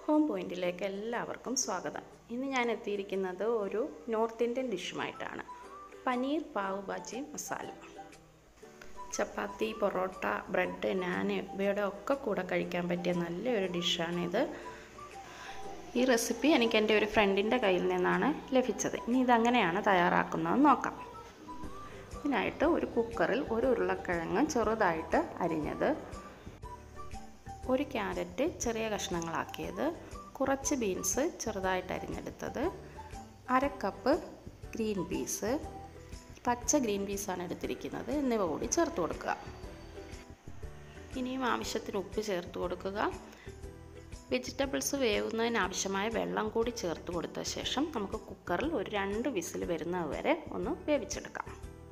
home പോയിൻറ്റിലേക്ക് എല്ലാവർക്കും സ്വാഗതം ഇന്ന് ഞാൻ എത്തിയിരിക്കുന്നത് ഒരു നോർത്ത് ഇന്ത്യൻ ഡിഷുമായിട്ടാണ് പനീർ പാവ് ഭാജി മസാല ചപ്പാത്തി പൊറോട്ട ബ്രെഡ് നാൻ ഇവയുടെ ഒക്കെ കൂടെ കഴിക്കാൻ പറ്റിയ നല്ലൊരു ഡിഷാണിത് ഈ റെസിപ്പി എനിക്ക് എൻ്റെ ഒരു ഫ്രണ്ടിൻ്റെ കയ്യിൽ നിന്നാണ് ലഭിച്ചത് ഇനി ഇതെങ്ങനെയാണ് തയ്യാറാക്കുന്നതെന്ന് നോക്കാം ഇതിനായിട്ട് ഒരു കുക്കറിൽ ഒരു ഉരുളക്കിഴങ്ങ് ചെറുതായിട്ട് അരിഞ്ഞത് ഒരു ക്യാരറ്റ് ചെറിയ കഷ്ണങ്ങളാക്കിയത് കുറച്ച് ബീൻസ് ചെറുതായിട്ട് അരിഞ്ഞെടുത്തത് അര കപ്പ് ഗ്രീൻ പീസ് പച്ച ഗ്രീൻ പീസാണ് എടുത്തിരിക്കുന്നത് എന്നിവ കൂടി ചേർത്ത് കൊടുക്കുക ഇനിയും ആവശ്യത്തിന് ഉപ്പ് ചേർത്ത് കൊടുക്കുക വെജിറ്റബിൾസ് വേവുന്നതിന് ആവശ്യമായ വെള്ളം കൂടി ചേർത്ത് കൊടുത്ത ശേഷം നമുക്ക് കുക്കറിൽ ഒരു രണ്ട് വിസിൽ വരുന്നത് വരെ ഒന്ന് വേവിച്ചെടുക്കാം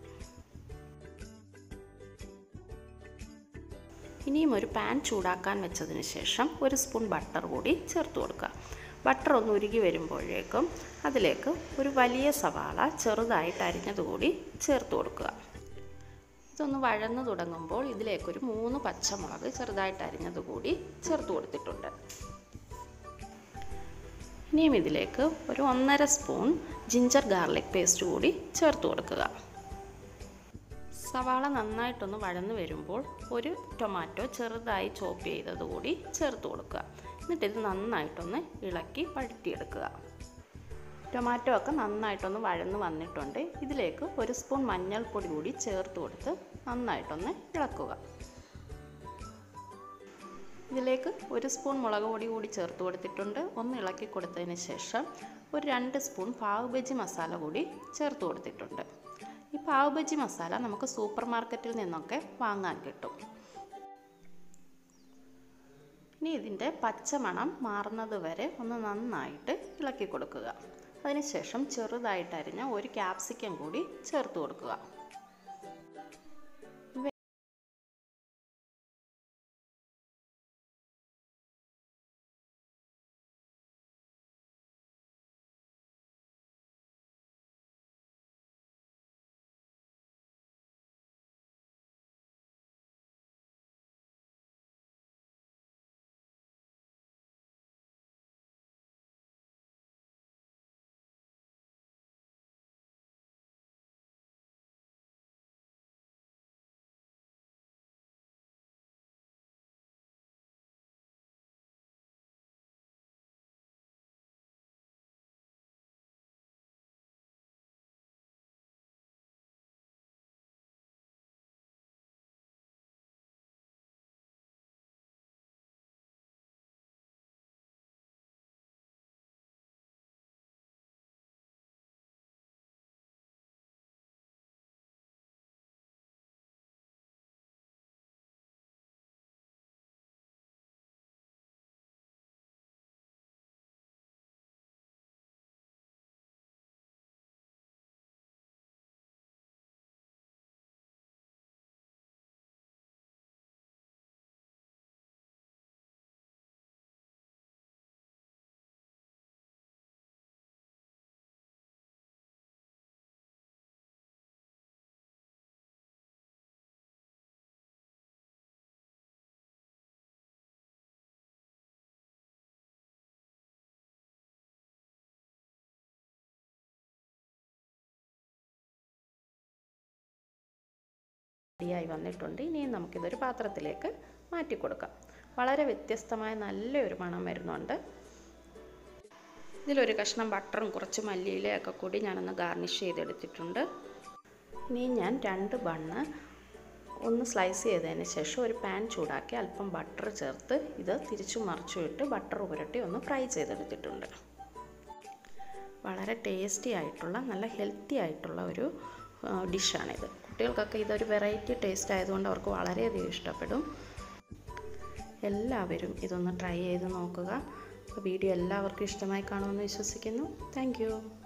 ഇനിയും ഒരു പാൻ ചൂടാക്കാൻ വെച്ചതിന് ശേഷം ഒരു സ്പൂൺ ബട്ടർ കൂടി ചേർത്ത് കൊടുക്കുക ബട്ടർ ഒന്ന് ഉരുകി വരുമ്പോഴേക്കും അതിലേക്ക് ഒരു വലിയ സവാള ചെറുതായിട്ട് അരിഞ്ഞത് കൂടി ചേർത്ത് കൊടുക്കുക ഇതൊന്ന് വഴന്നു തുടങ്ങുമ്പോൾ ഇതിലേക്കൊരു മൂന്ന് പച്ചമുളക് ചെറുതായിട്ട് അരിഞ്ഞത് കൂടി ചേർത്ത് കൊടുത്തിട്ടുണ്ട് ഇനിയും ഇതിലേക്ക് ഒരു ഒന്നര സ്പൂൺ ജിഞ്ചർ ഗാർലിക് പേസ്റ്റ് കൂടി ചേർത്ത് കൊടുക്കുക സവാള നന്നായിട്ടൊന്ന് വഴന്നു വരുമ്പോൾ ഒരു ടൊമാറ്റോ ചെറുതായി ചോപ്പ് ചെയ്തത് കൂടി ചേർത്ത് കൊടുക്കുക എന്നിട്ട് ഇത് നന്നായിട്ടൊന്ന് ഇളക്കി വഴറ്റിയെടുക്കുക ടൊമാറ്റോ ഒക്കെ നന്നായിട്ടൊന്ന് വഴന്ന് വന്നിട്ടുണ്ട് ഇതിലേക്ക് ഒരു സ്പൂൺ മഞ്ഞൾപ്പൊടി കൂടി ചേർത്ത് കൊടുത്ത് നന്നായിട്ടൊന്ന് ഇളക്കുക ഇതിലേക്ക് ഒരു സ്പൂൺ മുളക് പൊടി കൂടി ചേർത്ത് കൊടുത്തിട്ടുണ്ട് ഒന്ന് ഇളക്കി കൊടുത്തതിന് ശേഷം ഒരു രണ്ട് സ്പൂൺ പാവ് ബജി മസാല കൂടി ചേർത്ത് കൊടുത്തിട്ടുണ്ട് ഈ പാവ് ബജി മസാല നമുക്ക് സൂപ്പർ മാർക്കറ്റിൽ നിന്നൊക്കെ വാങ്ങാൻ കിട്ടും ഇനി ഇതിൻ്റെ പച്ചമണം മാറുന്നത് വരെ ഒന്ന് നന്നായിട്ട് ഇളക്കി കൊടുക്കുക അതിനുശേഷം ചെറുതായിട്ട് അരിഞ്ഞ ഒരു ക്യാപ്സിക്കം കൂടി ചേർത്ത് കൊടുക്കുക റെഡിയായി വന്നിട്ടുണ്ട് ഇനിയും നമുക്കിതൊരു പാത്രത്തിലേക്ക് മാറ്റി കൊടുക്കാം വളരെ വ്യത്യസ്തമായ നല്ലൊരു മണം വരുന്നുണ്ട് ഇതിലൊരു കഷ്ണം ബട്ടറും കുറച്ച് മല്ലിയിലയൊക്കെ കൂടി ഞാനൊന്ന് ഗാർണിഷ് ചെയ്തെടുത്തിട്ടുണ്ട് ഇനി ഞാൻ രണ്ട് ബണ്ണ് ഒന്ന് സ്ലൈസ് ചെയ്തതിന് ശേഷം ഒരു പാൻ ചൂടാക്കി അല്പം ബട്ടർ ചേർത്ത് ഇത് തിരിച്ചു മറിച്ചു ഇട്ട് ബട്ടർ പുരട്ടി ഒന്ന് ഫ്രൈ ചെയ്തെടുത്തിട്ടുണ്ട് വളരെ ടേസ്റ്റി ആയിട്ടുള്ള നല്ല ഹെൽത്തി ആയിട്ടുള്ള ഒരു ഡിഷാണിത് കുട്ടികൾക്കൊക്കെ ഇതൊരു വെറൈറ്റി ടേസ്റ്റ് ആയതുകൊണ്ട് അവർക്ക് വളരെയധികം ഇഷ്ടപ്പെടും എല്ലാവരും ഇതൊന്ന് ട്രൈ ചെയ്ത് നോക്കുക വീഡിയോ എല്ലാവർക്കും ഇഷ്ടമായി കാണുമെന്ന് വിശ്വസിക്കുന്നു താങ്ക്